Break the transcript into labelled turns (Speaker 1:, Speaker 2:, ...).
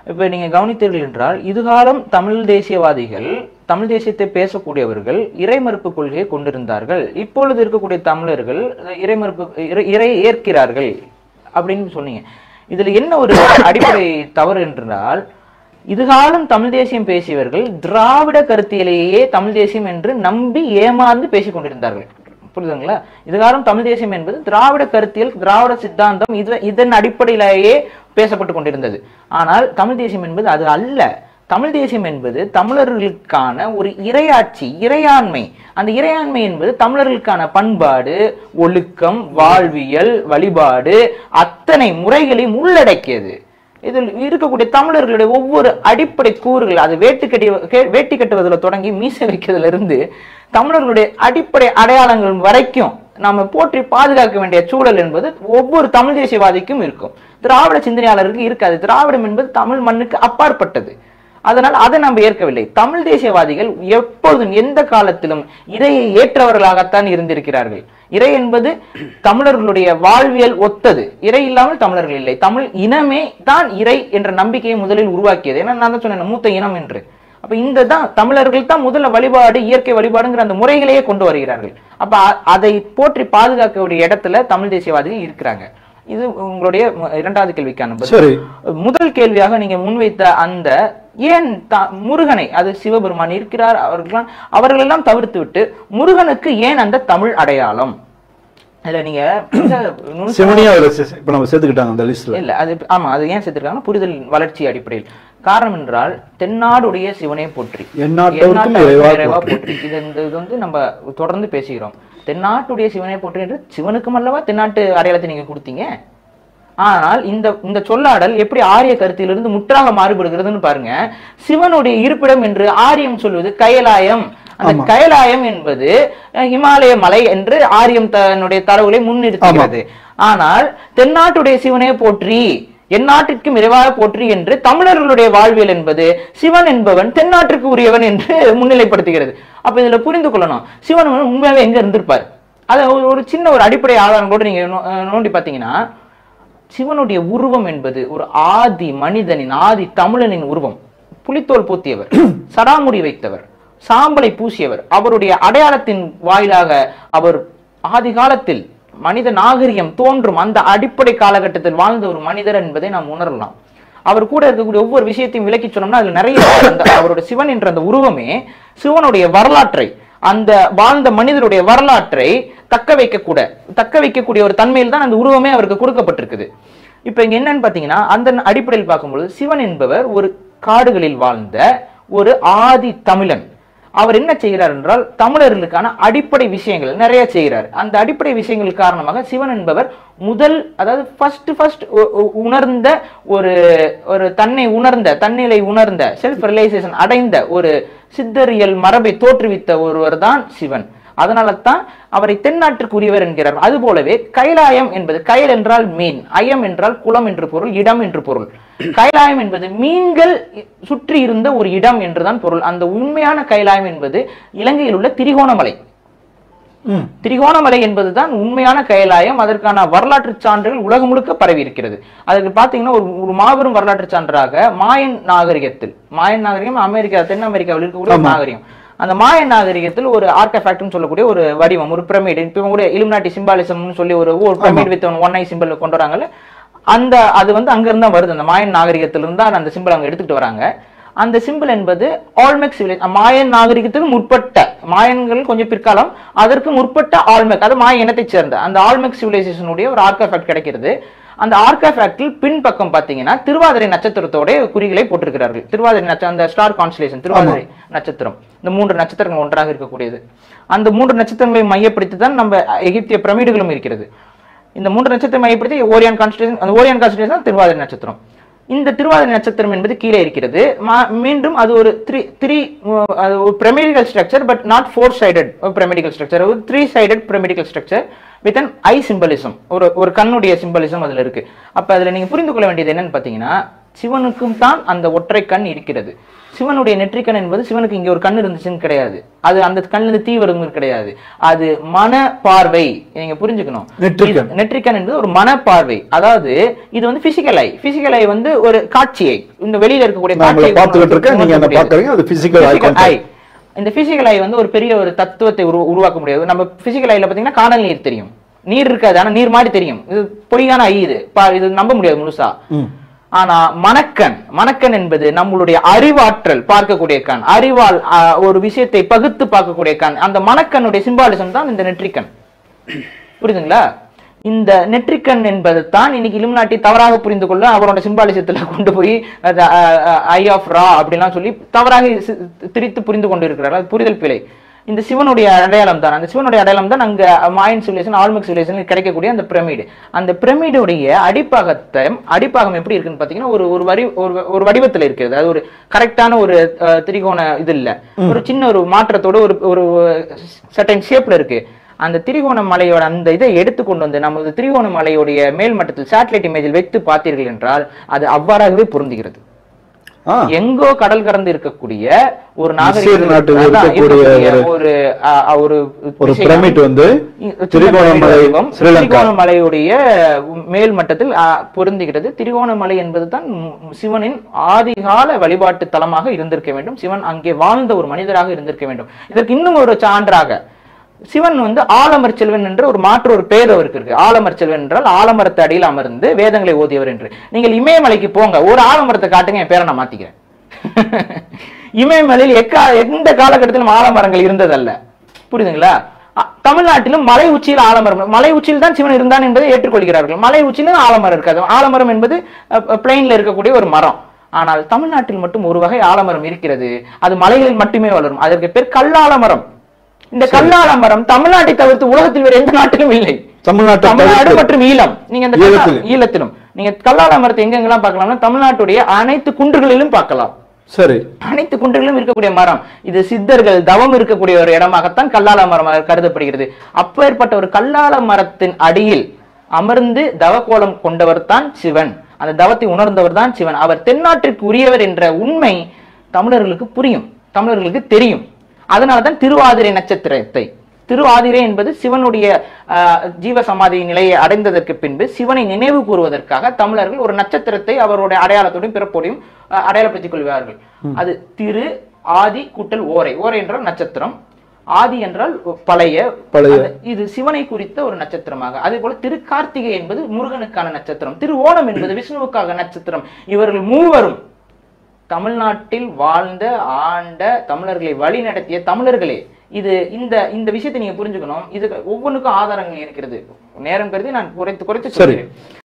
Speaker 1: இப்ப நீங்க கவனித்தீர்கள் என்றால் இதுகாலம் தமிழ் தேசியவாதிகள் தமிழ் தேசியத்தை பேசக்கூடியவர்கள் இறைமறுப்பு கொள்கையை கொண்டிருந்தார்கள் இப்பொழுது இருக்கக்கூடிய தமிழர்கள் இறைமறுப்பு இறை- இறையை ஏற்கிறார்கள் அப்படின்னு சொன்னீங்க இதுல என்ன ஒரு அடிப்படை தவறு என்றால் இதுகாலம் தமிழ் தேசியம் பேசியவர்கள் திராவிட கருத்தியலேயே தமிழ் தேசியம் என்று நம்பி ஏமாந்து பேசிக் கொண்டிருந்தார்கள் புரியுதுங்களா இதுகாலம் தமிழ் தேசியம் என்பது திராவிட கருத்தியல் திராவிட சித்தாந்தம் இது இதன் அடிப்படையிலேயே பேசப்பட்டு கொண்டிருந்தது ஆனால் தமிழ் தேசியம் என்பது அது அல்ல தமிழ் தேசியம் என்பது தமிழர்களுக்கான ஒரு இறையாட்சி இறையாண்மை அந்த இறையாண்மை என்பது தமிழர்களுக்கான பண்பாடு ஒழுக்கம் வாழ்வியல் வழிபாடு அத்தனை முறைகளையும் உள்ளடக்கியது இதில் இருக்கக்கூடிய தமிழர்களுடைய ஒவ்வொரு அடிப்படை கூறுகள் அது வேட்டு கட்டி கே- வேட்டி கட்டுவதில் தொடங்கி மீசை வைக்கிறதுல இருந்து தமிழர்களுடைய அடிப்படை அடையாளங்கள் வரைக்கும் நாம போற்றி பாதுகாக்க வேண்டிய சூழல் என்பது ஒவ்வொரு தமிழ் தேசியவாதிக்கும் இருக்கும் திராவிட சிந்தனையாளருக்கு இருக்காது திராவிடம் என்பது தமிழ் மண்ணுக்கு அப்பாற்பட்டது அதனால் அதை நம்ம ஏற்கவில்லை தமிழ் தேசியவாதிகள் எப்பொழுதும் எந்த காலத்திலும் இறையை ஏற்றவர்களாகத்தான் இருந்திருக்கிறார்கள் இறை என்பது தமிழர்களுடைய வாழ்வியல் ஒத்தது இறை இல்லாமல் தமிழர்கள் இல்லை தமிழ் இனமே தான் இறை என்ற நம்பிக்கையை முதலில் உருவாக்கியது ஏன்னா நான் தான் சொன்னேன் மூத்த இனம் என்று அப்ப இந்த தான் தமிழர்கள் தான் முதல்ல வழிபாடு இயற்கை வழிபாடுங்கிற அந்த முறைகளையே கொண்டு வருகிறார்கள் அப்ப அ- அதை போற்றி பாதுகாக்கக்கூடிய இடத்துல தமிழ் தேசியவாதிகள் இருக்கிறாங்க இது உங்களுடைய ம- இரண்டாவது கேள்விக்கான பதில்
Speaker 2: சரி
Speaker 1: முதல் கேள்வியாக நீங்க முன்வைத்த அந்த ஏன் த- முருகனை அது சிவபெருமான் இருக்கிறார் அவர்களெல்லாம் அவர்களெல்லாம் தவிர்த்து விட்டு முருகனுக்கு ஏன் அந்த தமிழ் அடையாளம் இல்ல நீங்க மிக நுணுக்கமா-
Speaker 2: சிவனியா அதுல சே- இப்ப நம்ம சேர்த்துக்கிட்டாங்க அந்த லிஸ்ட்ல
Speaker 1: இல்ல அது ஆமா அது ஏன் சேர்த்திருக்காங்கன்னா புரிதல் வளர்ச்சி அடிப்படையில் காரணம் என்றால் தென்னாடுடைய சிவனை போற்றி
Speaker 2: எந்நாட்டவர்க்கும்
Speaker 1: எந்நாட்டவர்க்கும்
Speaker 2: இறைவா
Speaker 1: இறைவா போற்றி இது இந்த இது வந்து நம்ம தொடர்ந்து பேசுகிறோம் தென்னாட்டுடைய சிவனை போற்றி என்று சிவனுக்கும் அல்லவா தென்னாட்டு அடையாளத்தை நீங்க கொடுத்தீங்க ஆனால் இந்த இந்த சொல்லாடல் எப்படி ஆரிய கருத்திலிருந்து முற்றாக மாறுபடுகிறதுன்னு பாருங்க சிவனுடைய இருப்பிடம் என்று ஆரியம் சொல்வது கைலாயம் அந்த கைலாயம் என்பது அஹ், இமாலய மலை என்று ஆரியம் தன்னுடைய தரவுகளை முன்னிறுத்துகிறது ஆனால் தென்னாட்டுடைய சிவனே போற்றி எந்நாட்டிற்கும் இறைவாக போற்றி என்று தமிழர்களுடைய வாழ்வியல் என்பது சிவன் என்பவன் தென்னாட்டிற்கு உரியவன் என்று முன்னிலைப்படுத்துகிறது அப்ப இதுல புரிந்து கொள்ளணும் சிவன் வந்து உண்மையாவே எங்க இருந்திருப்பார் அதை ஒரு- ஒரு சின்ன ஒரு அடிப்படை ஆதாரம் கூட நீங்க நோ- அஹ் நோண்டி பார்த்தீங்கன்னா சிவனுடைய உருவம் என்பது ஒரு ஆதி மனிதனின் ஆதி தமிழனின் உருவம் புலித்தோல் பூத்தியவர் சடாமுடி வைத்தவர் சாம்பலை பூசியவர் அவருடைய அடையாளத்தின் வாயிலாக அவர் ஆதி காலத்தில் மனித நாகரிகம் தோன்றும் அந்த அடிப்படை காலகட்டத்தில் வாழ்ந்த ஒரு மனிதர் என்பதை நாம் உணரலாம் அவர் கூட இருக்கக்கூடிய ஒவ்வொரு விஷயத்தையும் விளக்கி சொன்னோம்னா அதுல நிறைய அந்த அவருடைய சிவன் என்ற அந்த உருவமே சிவனுடைய வரலாற்றை அந்த வாழ்ந்த மனிதருடைய வரலாற்றை தக்க வைக்கக்கூட தக்க வைக்கக்கூடிய ஒரு தன்மையில் தான் அந்த உருவமே அவருக்கு கொடுக்கப்பட்டிருக்குது இப்ப இங்க என்னன்னு பாத்தீங்கன்னா அந்த அடிப்படையில் பார்க்கும்பொழுது சிவன் என்பவர் ஒரு காடுகளில் வாழ்ந்த ஒரு ஆதி தமிழன் அவர் என்ன செய்கிறார் என்றால் தமிழர்களுக்கான அடிப்படை விஷயங்கள் நிறைய செய்கிறார் அந்த அடிப்படை விஷயங்கள் காரணமாக சிவன் என்பவர் முதல் அதாவது ஃபர்ஸ்ட் ஃபர்ஸ்ட் உணர்ந்த ஒரு ஒரு தன்னை உணர்ந்த தன்னிலை உணர்ந்த செல்ஃப் ரியலைசேஷன் அடைந்த ஒரு சித்தரியல் மரபை தோற்றுவித்த ஒருவர் தான் சிவன் அதனால தான் அவரை தென்னாட்டிற்குரியவர் என்கிறார் அதுபோலவே கைலாயம் என்பது கயல் என்றால் மீன் அயம் என்றால் குளம் என்று பொருள் இடம் என்று பொருள் கைலாயம் என்பது மீன்கள் சுற்றி இருந்த ஒரு இடம் என்றுதான் பொருள் அந்த உண்மையான கைலாயம் என்பது இலங்கையில் உள்ள திரிகோணமலை
Speaker 2: ம்.
Speaker 1: திரிகோணமலை என்பதுதான் உண்மையான கைலாயம் அதற்கான வரலாற்று சான்றுகள் உலகம் முழுக்க பரவி இருக்கிறது அதுக்கு பாத்தீங்கன்னா ஒரு ஒரு மாபெரும் வரலாற்று சான்றாக மாயன் நாகரிகத்தில் மாயன் நாகரிகம் அமெரிக்கா தென் அமெரிக்காவில் இருக்கக்கூடிய ஒரு நாகரிகம் அந்த மாயன் நாகரிகத்தில் ஒரு ஆர்கஃபேக்ட்னு சொல்லக்கூடிய ஒரு வடிவம் ஒரு பிரமிடு இப்போ கூட இலுமினாட்டி சிம்பாலிசம்னு சொல்லி ஒரு ஒரு pyramid with one eye symbol கொண்டு வராங்கல்ல அந்த அது வந்து அங்கிருந்து தான் வருது அந்த மாயன் நாகரிகத்திலிருந்து தான் அந்த சிம்பிள் அவங்க எடுத்துக்கிட்டு வராங்க அந்த சிம்பிள் என்பது ஆல்மெக் சிவிலை மாயன் நாகரிகத்துக்கு முற்பட்ட மாயன்கள் கொஞ்சம் பிற்காலம் அதற்கு முற்பட்ட ஆல்மெக் அது மாய இனத்தைச் சேர்ந்த அந்த ஆல்மெக் சிவிலைசேஷனுடைய ஒரு ஆர்காஃபேக்ட் கிடைக்கிறது அந்த ஆர்காஃபேக்டில் பின்பக்கம் பாத்தீங்கன்னா திருவாதிரை நட்சத்திரத்தோட குறிகளை போட்டிருக்கிறார்கள் திருவாதிரை நட்சத்திரம் அந்த ஸ்டார் கான்ஸ்டலேஷன் திருவாதிரை நட்சத்திரம் இந்த மூன்று நட்சத்திரங்கள் ஒன்றாக இருக்கக்கூடியது அந்த மூன்று நட்சத்திரங்களை மையப்படுத்தி தான் நம்ம எகிப்திய பிரமிடுகளும் இருக்கிறது இந்த மூன்று நட்சத்திரம் மையப்படுத்தி ஓரியான் கான்ஸ்டலேஷன் அந்த ஓரியான் கான்ஸ்டலேஷன் தான் திருவாதிரை நட்சத்திரம் இந்த திருவாதிரை நட்சத்திரம் என்பது கீழே இருக்கிறது மா- மீண்டும் அது ஒரு த்ரீ த்ரீ அது ஒரு pyramidical structure but not four sided pyramidical structure ஒரு three sided pyramidical structure with an eye symbolism ஒரு ஒரு கண்ணுடைய சிம்பலிசம் அதுல இருக்கு அப்ப அதுல நீங்க புரிந்து கொள்ள வேண்டியது என்னன்னு பாத்தீங்கன்னா சிவனுக்கும் தான் அந்த ஒற்றை கண் இருக்கிறது சிவனுடைய நெற்றிக்கண் என்பது சிவனுக்கு இங்க ஒரு கண் இருந்துச்சுன்னு கிடையாது அது அந்த கண்ணுல இருந்து தீ வரும்னு கிடையாது அது மன பார்வை நீங்க புரிஞ்சுக்கணும்
Speaker 2: நெற்றிக்கண்.
Speaker 1: இது- நெற்றிக்கண் என்பது ஒரு மனப்பார்வை அதாவது இது வந்து பிசிக்கல் ஐ பிசிக்கல் ஐ வந்து ஒரு காட்சியை இந்த வெளியில இருக்கக்கூடிய
Speaker 2: நான் உங்களை
Speaker 1: காட்சியை
Speaker 2: பார்த்துக்கிட்டு இருக்கேன் நீங்க என்ன
Speaker 1: உணர்த்தக்கூடியது.
Speaker 2: பார்க்கறீங்க அது physical eye
Speaker 1: Physical eye.
Speaker 2: Contact
Speaker 1: இந்த பிசிக்கல் ஐ வந்து ஒரு பெரிய ஒரு தத்துவத்தை உரு- உருவாக்க முடியாது நம்ம பிசிக்கல் ஐல பாத்தீங்கன்னா காணல் நீர் தெரியும் நீர் இருக்காது ஆனா நீர் மாதிரி தெரியும் இது பொய்யான ஐ இது பா- இது நம்ப முடியாது முழுசா
Speaker 2: ம்
Speaker 1: ஆனா மனக்கண் மனக்கண் என்பது நம்மளுடைய அறிவாற்றல் பார்க்கக்கூடிய கண் அறிவால் ஆ, ஒரு விஷயத்தை பகுத்து பார்க்கக்கூடிய கண் அந்த மனக்கண்ணுடைய சிம்பாலிசம் தான் இந்த நெற்றிக்கண் புரியுதுங்களா இந்த நெற்றிக்கண் என்பது தான் இன்னைக்கு இலுமினாட்டி தவறாக புரிந்து கொள்ள அவரோட சிம்பாலிசத்துல கொண்டு போய் ஐ ஆஃப் ரா அப்படிலாம் சொல்லி தவறாக சி- திரித்து புரிந்து கொண்டு இருக்கிறார்கள் அது புரிதல் பிழை இந்த சிவனுடைய அடையாளம் தான் அந்த சிவனுடைய அடையாளம் தான் அங்க மாயன் சிவிலேஷன் ஆல்மிக் சிவிலேஷன் கிடைக்கக்கூடிய அந்த பிரமிடு அந்த பிரமிடுடைய அடிப்பாகத்தை அடிப்பாகம் எப்படி இருக்குன்னு பாத்தீங்கன்னா ஒரு ஒரு வரி ஒரு ஒரு வடிவத்துல இருக்கிறது அது ஒரு கரெக்டான ஒரு அஹ், திரிகோண இது இல்ல ஒரு சின்ன ஒரு மாற்றத்தோட ஒரு ஒரு சர்டன் ஷேப்ல இருக்கு அந்த திரிகோண மலையோட அந்த இதை எடுத்து கொண்டு வந்து நமது திரிகோண மலையுடைய மேல் மட்டத்தில் சேட்டலைட் இமேஜில் வைத்து பார்த்தீர்கள் என்றால் அது அவ்வாறாகவே பொருந்துகிறது
Speaker 2: ஆ
Speaker 1: எங்கோ கடல் கடந்து இருக்கக்கூடிய ஒரு
Speaker 2: மிஸ்ர் நாட்டில்
Speaker 1: அதான்
Speaker 2: இருக்கக்கூடிய
Speaker 1: இருக்கக்கூடிய ஒரு அ, அ, ஒரு
Speaker 2: ஒரு
Speaker 1: விஷயம்.
Speaker 2: பிரமிட் வந்து
Speaker 1: சின்ன
Speaker 2: திரிகோணமலை
Speaker 1: பிரமிட்
Speaker 2: ஸ்ரீலங்கா
Speaker 1: திரிகோணமலையுடைய மேல் மட்டத்தில் அ, பொருந்துகிறது திரிகோணமலை என்பதுதான் ம், சிவனின் ஆதிகால வழிபாட்டு தலமாக இருந்திருக்க வேண்டும் சிவன் அங்கே வாழ்ந்த ஒரு மனிதராக இருந்திருக்க வேண்டும் இதற்கு இன்னும் ஒரு சான்றாக சிவன் வந்து ஆலமர் செல்வன் என்ற ஒரு மாற்று ஒரு பேர் அவருக்கு இருக்கு ஆலமர் செல்வன் என்றால் ஆலமரத்து அடியில் அமர்ந்து வேதங்களை ஓதியவர் என்று நீங்கள் இமயமலைக்கு போங்க ஒரு ஆலமரத்தை காட்டுங்க என் பேரை நான் மாத்திக்கிறேன் இமயமலையில் எக்கா எந்த காலகட்டத்திலும் ஆலமரங்கள் இருந்ததல்ல புரியுதுங்களா அ- தமிழ்நாட்டிலும் மலை உச்சியில் ஆலமரம் மலை உச்சியில் தான் சிவன் இருந்தான் என்பதை ஏற்றுக்கொள்கிறார்கள் மலை உச்சியிலும் ஆலமரம் இருக்காது ஆலமரம் என்பது பிளெயின்ல இருக்கக்கூடிய ஒரு மரம் ஆனால் தமிழ்நாட்டில் மட்டும் ஒரு வகை ஆலமரம் இருக்கிறது அது மலைகளில் மட்டுமே வளரும் அதற்கு பேர் கல்லாலமரம் இந்த கல்லாலமரம் தமிழ்நாட்டை தவிர்த்து உலகத்தில் வேறு எந்த நாட்டிலும் இல்லை
Speaker 2: தமிழ்நாட்டை
Speaker 1: தமிழ்நாடு
Speaker 2: தவிர்த்து
Speaker 1: மற்றும் ஈழம் நீங்க இந்த கல்லா-
Speaker 2: ஈழத்தில்.
Speaker 1: ஈழத்திலும் நீங்க கல்லால மரத்தை எங்கெங்கெல்லாம் பார்க்கலாம்னா தமிழ்நாட்டுடைய அனைத்து குன்றுகளிலும் பார்க்கலாம்
Speaker 2: சரி
Speaker 1: அனைத்து குன்றுகளிலும் இருக்கக்கூடிய மரம் இது சித்தர்கள் தவம் இருக்கக்கூடிய ஒரு இடமாகத்தான் கல்லால மரம் கருதப்படுகிறது அப்பேற்பட்ட ஒரு கல்லால மரத்தின் அடியில் அமர்ந்து தவக்கோலம் கொண்டவர் தான் சிவன் அந்த தவத்தை உணர்ந்தவர் தான் சிவன் அவர் தென்னாட்டிற்கு உரியவர் என்ற உண்மை தமிழர்களுக்கு புரியும் தமிழர்களுக்கு தெரியும் அதனாலதான் திருவாதிரை நட்சத்திரத்தை திருவாதிரை என்பது சிவனுடைய ஆஹ், ஜீவ சமாதி நிலையை அடைந்ததற்கு பின்பு சிவனை நினைவு கூறுவதற்காக தமிழர்கள் ஒரு நட்சத்திரத்தை அவருடைய அடையாளத்தோடும் பிறப்போடையும் ஆஹ், அடையாளப்படுத்திக் கொள்வார்கள் அது திரு ஆதி கூட்டல் ஓரை ஓரை என்றால் நட்சத்திரம் ஆதி என்றால் பழைய
Speaker 2: பழைய.
Speaker 1: அது- இது சிவனை குறித்த ஒரு நட்சத்திரமாக அதே போல திரு கார்த்திகை என்பது முருகனுக்கான நட்சத்திரம் திரு ஓணம் என்பது விஷ்ணுவுக்காக நட்சத்திரம் இவர்கள் மூவரும் தமிழ்நாட்டில் வாழ்ந்த ஆண்ட தமிழர்களை வழி நடத்திய தமிழர்களே இது இந்த இந்த விஷயத்தை நீங்க புரிஞ்சுக்கணும் இது ஒவ்வொன்றுக்கும் ஆதாரங்கள் இருக்கிறது நேரம் கருதி நான் குறைத்து குறைத்து
Speaker 2: சரி.
Speaker 1: சொல்கிறேன்